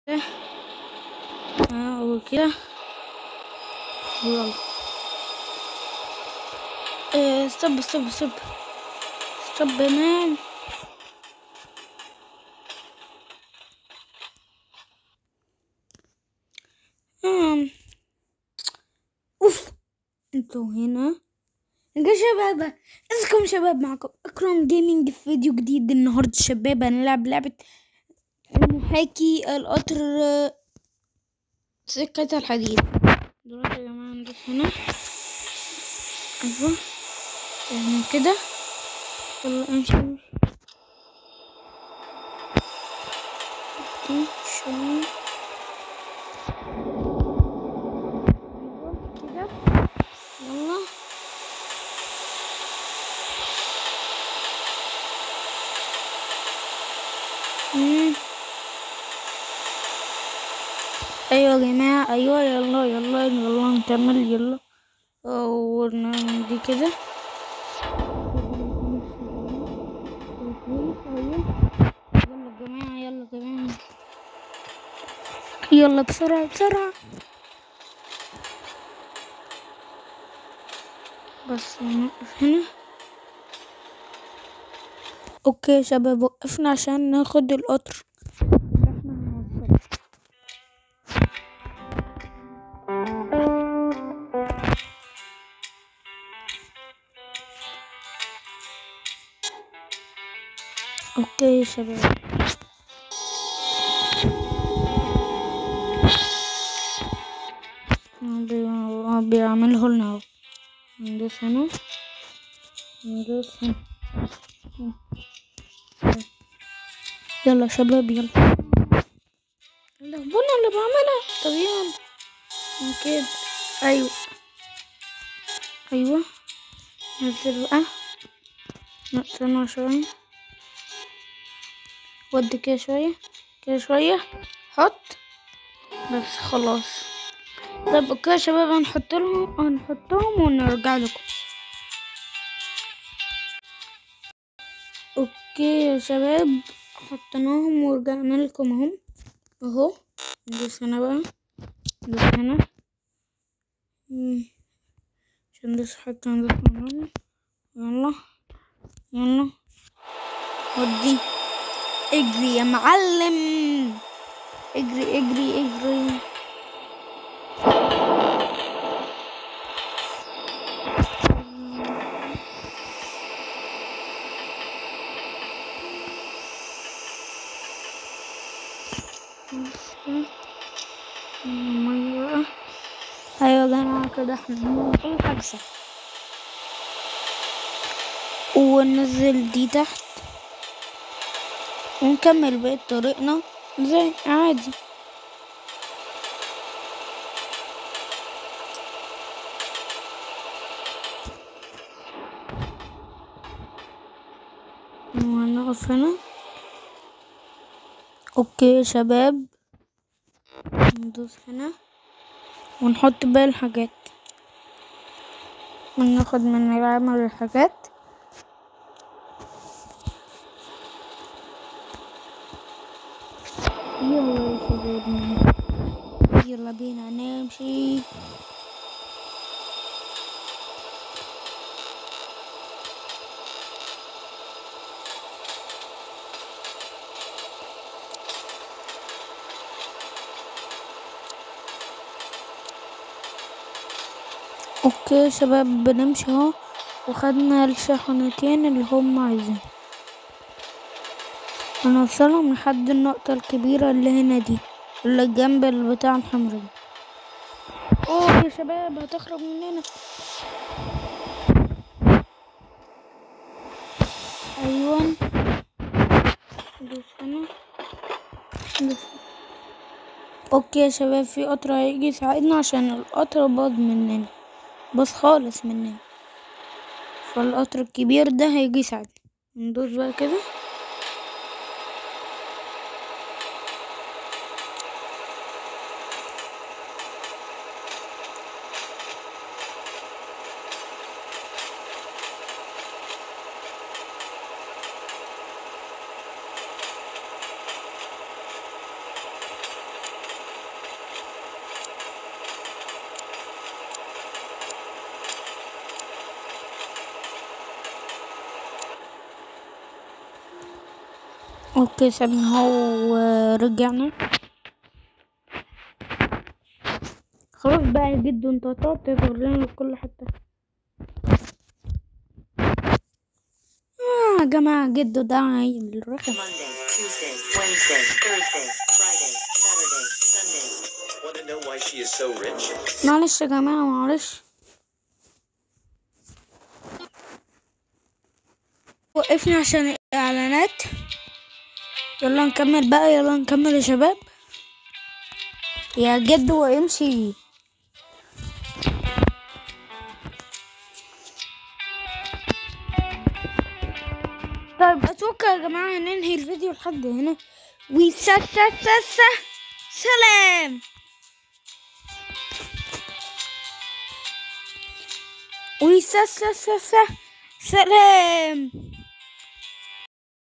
ها وكده ويلا إيه ستوب ستوب ستوب ستوب مان آم. اوف انتوا هنا يا شباب ازيكم شباب معكم اكرم جيمنج في فيديو جديد النهارده شباب هنلعب لعبة محاكي القطر آه، سكة الحديد دلوقتي يا جماعة ندوس هنا ايوه يعني كده يلا امشي دي شوية ايوه كده يلا مم. ايوه يا جماعة ايوه يلا يلا يلا نكمل يلا ونعمل دي كده يلا يا جماعة يلا يا جماعة يلا بسرعة بسرعة بس نوقف هنا اوكي يا شباب وقفنا عشان ناخد القطر اللي احنا هنوصله اوكي يا شباب بي- بيعمله لنا اهو ندوس هنا ندوس هنا يلا يا شباب يلا يلا بنا اللي بعملها طب يلا كده ايوه ايوه نزل بقى نقصنا شوية ودي كده شوية كده شوية حط بس خلاص طب اوكي يا شباب هنحط لهم هنحطهم ونرجع لكم اوكي يا شباب حطيناهم ورجعنا لكم اهم اهو ندوس هنا بقى ندوس هنا مم. عشان ندوس حتى ندوس هنا يلا يلا ودي اجري يا معلم اجري اجري اجري مية بقى. ايوه يا جماعة كده احنا بنعمل كل حاجة صح وننزل دي تحت ونكمل بقية طريقنا زي عادي ونقف هنا اوكي يا شباب ندوس هنا ونحط باقي الحاجات وناخد من العمل الحاجات يلا يا شباب نمشي. يلا بينا نمشي اوكي يا شباب بنمشي اهو وخدنا الشحنتين اللي هم عايزين هنوصلهم لحد النقطة الكبيرة اللي هنا دي اللي جنب البتاع الحمرا دي اوه يا شباب هتخرج مننا ايوه دوس هنا دوس هنا. اوكي يا شباب في قطر هيجي يساعدنا عشان القطر باظ مننا باظ خالص مننا فالقطر الكبير ده هيجي يساعدنا ندوس بقى كده اوكي سيبنا هو ورجعنا خلاص بقى يا جدو انت هتقعد تظهر لنا في كل حتة آه يا جماعة جدو ده عيل رخم Monday, Tuesday, Wednesday, Thursday, Friday, Saturday, Sunday. Want to know why she is so rich? معلش يا جماعة معلش وقفنا عشان الإعلانات يلا نكمل بقى يلا نكمل يا شباب يا جد وامشي طيب اتوقع يا جماعة ننهي الفيديو لحد هنا وسا سا سا سا سلام وسا سا سا سا سلام